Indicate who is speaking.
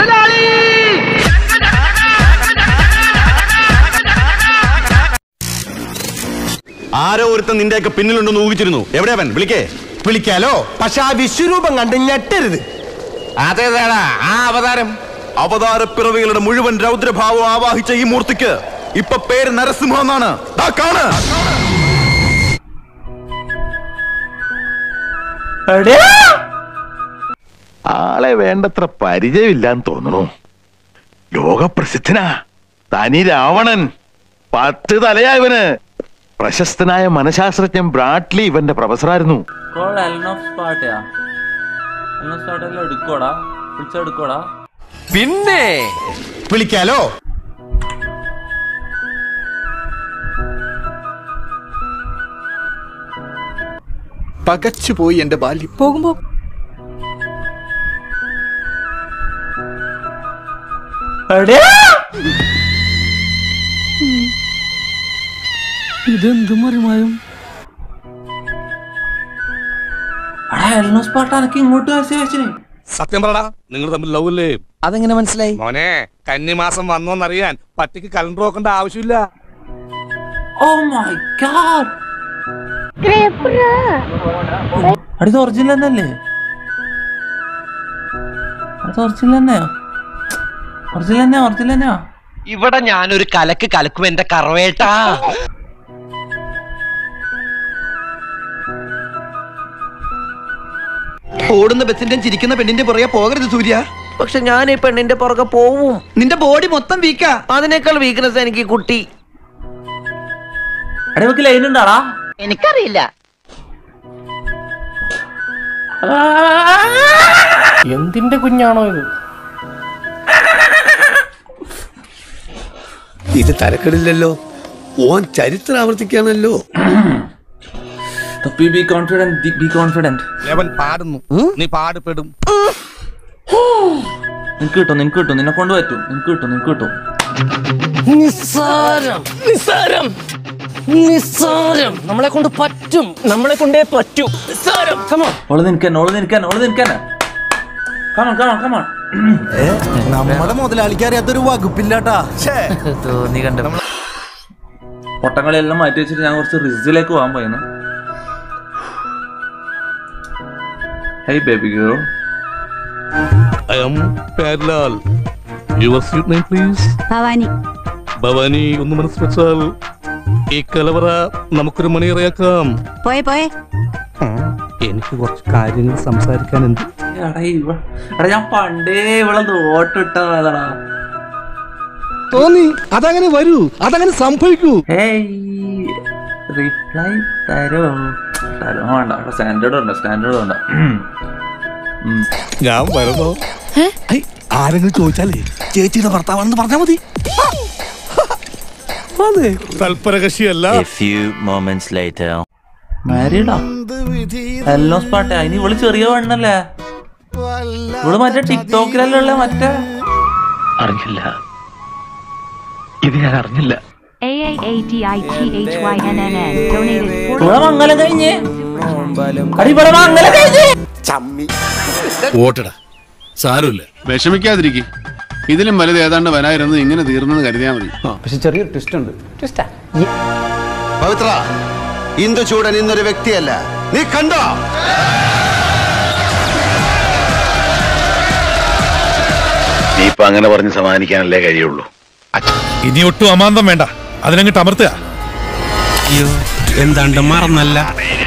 Speaker 1: ആരോ ഒരുത്തൻ നിന്റെയൊക്കെ പിന്നിലുണ്ടെന്ന് ഊഹിച്ചിരുന്നു എവിടെയാവൻ വിളിക്കേ
Speaker 2: വിളിക്കാലോ പക്ഷെ ആ വിശ്വരൂപം കണ്ട് ഞെട്ടരുത്
Speaker 1: അതേതാടാ ആ അവതാരം അവതാര പിറവികളുടെ മുഴുവൻ രൗദ്രഭാവം ആവാഹിച്ച ഈ മൂർത്തിക്ക് ഇപ്പൊ പേര് നരസിംഹ എന്നാണ് ദാ കാണ്
Speaker 3: ആളെ വേണ്ടത്ര പരിചയമില്ലാന്ന് തോന്നണു ലോകപ്രസിദ്ധനാ തനി രാവണൻ പത്ത് തലയാ ഇവന് പ്രശസ്തനായ മനഃശാസ്ത്രജ്ഞൻ ബ്രാഡ്ലി ഇവന്റെ പ്രൊഫസറായിരുന്നു
Speaker 4: കോൾ എൽനോഫ് സ്പാട്ടയാ എൽനോഫ് സ്പാട്ടെല്ലാം എടുക്കോടാ വിളിച്ചെടുക്കോടാ
Speaker 2: പിന്നെ വിളിക്കാലോ
Speaker 5: പകച്ചുപോയി എന്റെ ബാല്യം
Speaker 6: പോകുമ്പോ
Speaker 4: ഇതെന്ത് മറിമായും എടാ എൽനോഫ് സ്പാട്ട എനിക്ക് ഇങ്ങോട്ട് മെസ്സേജ് അയച്ചിന്
Speaker 7: സത്യം പറടാ നിങ്ങൾ തമ്മിൽ ലവ് അല്ലേ
Speaker 6: അതെങ്ങനെ മനസ്സിലായി
Speaker 7: മോനെ കന്നിമാസം വന്നോന്നറിയാൻ പട്ടിക്ക് കലണ്ടർ നോക്കേണ്ട ആവശ്യമില്ല
Speaker 4: ഓ മൈ ഗാഡ് അടുത്ത ഒറിജിനൽ തന്നെയല്ലേ അടുത്ത ഒറിജിനൽ തന്നെയാ ഒറിജിനൽ തന്നെയാ ഒറിജിനൽ തന്നെയാ
Speaker 6: ഇവിടെ ഞാനൊരു കലക്ക് കലക്കും എന്റെ കറവേട്ടാ ഓടുന്ന ബസിന്റെ ചിരിക്കുന്ന പെണ്ണിന്റെ പുറകെ പോകരുത് സൂര്യ
Speaker 8: പക്ഷെ ഞാൻ ഈ പെണ്ണിന്റെ പുറകെ പോവും
Speaker 6: നിന്റെ ബോഡി മൊത്തം വീക്കാ
Speaker 8: അതിനേക്കാൾ വീക്ക്നെസ് എനിക്ക് ഈ കുട്ടി
Speaker 4: എടാ ഇവക്ക് ലൈൻ ഉണ്ടാടാ
Speaker 8: എനിക്കറിയില്ല
Speaker 2: എന്തിന്റെ കുഞ്ഞാണോ ഇത്
Speaker 5: ഇത് തരക്കെടില്ലല്ലോ ഓൻ ചരിത്രം ആവർത്തിക്കാണല്ലോ
Speaker 4: തപ്പി ബി കോൺഫിഡന്റ് ബി കോൺഫിഡന്റ്
Speaker 7: ലെവൻ പാടുന്നു നീ പാടുപെടും
Speaker 4: നിനക്ക് കിട്ടും നിനക്ക് കിട്ടും നിന്നെ കൊണ്ട് പറ്റും നിനക്ക് കിട്ടും നിനക്ക് കിട്ടും
Speaker 8: നിസ്സാരം നിസ്സാരം നിസ്സാരം നമ്മളെ കൊണ്ട് പറ്റും നമ്മളെ കൊണ്ടേ പറ്റൂ നിസ്സാരം കമോ
Speaker 4: ഓള് നിനക്കന്നെ ഓള് നിനക്കന്നെ ഓള് നിനക്കന്നെ കമോൺ കമോൺ കമോൺ
Speaker 2: നമ്മുടെ മുതലാളിക്ക് അറിയാത്തൊരു വകുപ്പില്ലാട്ടാ
Speaker 8: തോന്നി കണ്ട
Speaker 4: പൊട്ടങ്ങളെല്ലാം മാറ്റി വെച്ചിട്ട് ഞാൻ കുറച്ച് റിസിലേക്ക് പോകാൻ പോയിന്ന് hi baby girl
Speaker 7: I'm പേർലാൽ your sweet name please
Speaker 9: Bhavani
Speaker 7: Bhavani ഒന്ന് മനസ്സ് വെച്ചാൽ ഈ കലവറ നമുക്കൊരു മണിയറയാക്കാം
Speaker 9: പോയെ പോയെ
Speaker 7: എനിക്ക് കുറച്ച് കാര്യങ്ങൾ സംസാരിക്കാനുണ്ട്
Speaker 4: എടാ ഇവ എടാ ഞാൻ പണ്ടേ ഇവിടെ നോട്ടിട്ടതാ
Speaker 5: തോന്നി അതങ്ങനെ വരൂ അതങ്ങനെ സംഭവിക്കൂ
Speaker 4: ഹേയ് റിപ്ലൈ തരോ തരോ വേണ്ട അവിടെ സ്റ്റാൻഡേർഡ് ഉണ്ട് സ്റ്റാൻഡേർഡ് ഉണ്ട് ഉം.
Speaker 7: ഞാൻ വരുന്നോ
Speaker 5: ആരെങ്കിലും ചോദിച്ചാലേ ചേച്ചിയുടെ ഭർത്താവാണെന്ന് പറഞ്ഞാ മതി
Speaker 7: തൽപരകശിയല്ല
Speaker 4: മാരീഡാ എല്ലോ സ്പാട്ടെ അതിന് ഇവള് ചെറിയ പെണ്ണല്ലേ ഇവള് മറ്റേ ടിക്ടോക്കിലല്ലേ ഉള്ള മറ്റേ
Speaker 3: അറിഞ്ഞില്ല ഇത് ഞാൻ അറിഞ്ഞില്ല
Speaker 9: A A A D I T H Y N N N donated
Speaker 4: ഇവിടെ മംഗലം കഴിഞ്ഞ് അടി ഇവിടെ മംഗലം കഴിഞ്ഞ്
Speaker 5: ഓട്ടടാ സാരമില്ല
Speaker 10: വിഷമിക്കാതിരിക്കും ഇതിലും വലുത് ഏതാണ്ട് വരായിരുന്നു ഇങ്ങനെ തീർന്നെന്ന് കരുതിയാൽ മതി
Speaker 2: പക്ഷെ ചെറിയൊരു ട്വിസ്റ്റ് ഉണ്ട്
Speaker 1: പവിത്ര ഇന്ദുചൂടൻ ഇന്നൊരു വ്യക്തിയല്ല നീ കണ്ടോ
Speaker 3: നീ ഇപ്പൊ അങ്ങനെ പറഞ്ഞ് സമാധാനിക്കാനല്ലേ കഴിയുള്ളൂ
Speaker 5: ഇനി ഒട്ടും അമാന്തം വേണ്ട അതിനങ്ങിട്ട് അമർത്തുക
Speaker 2: എന്താണ്ട് മറന്നല്ല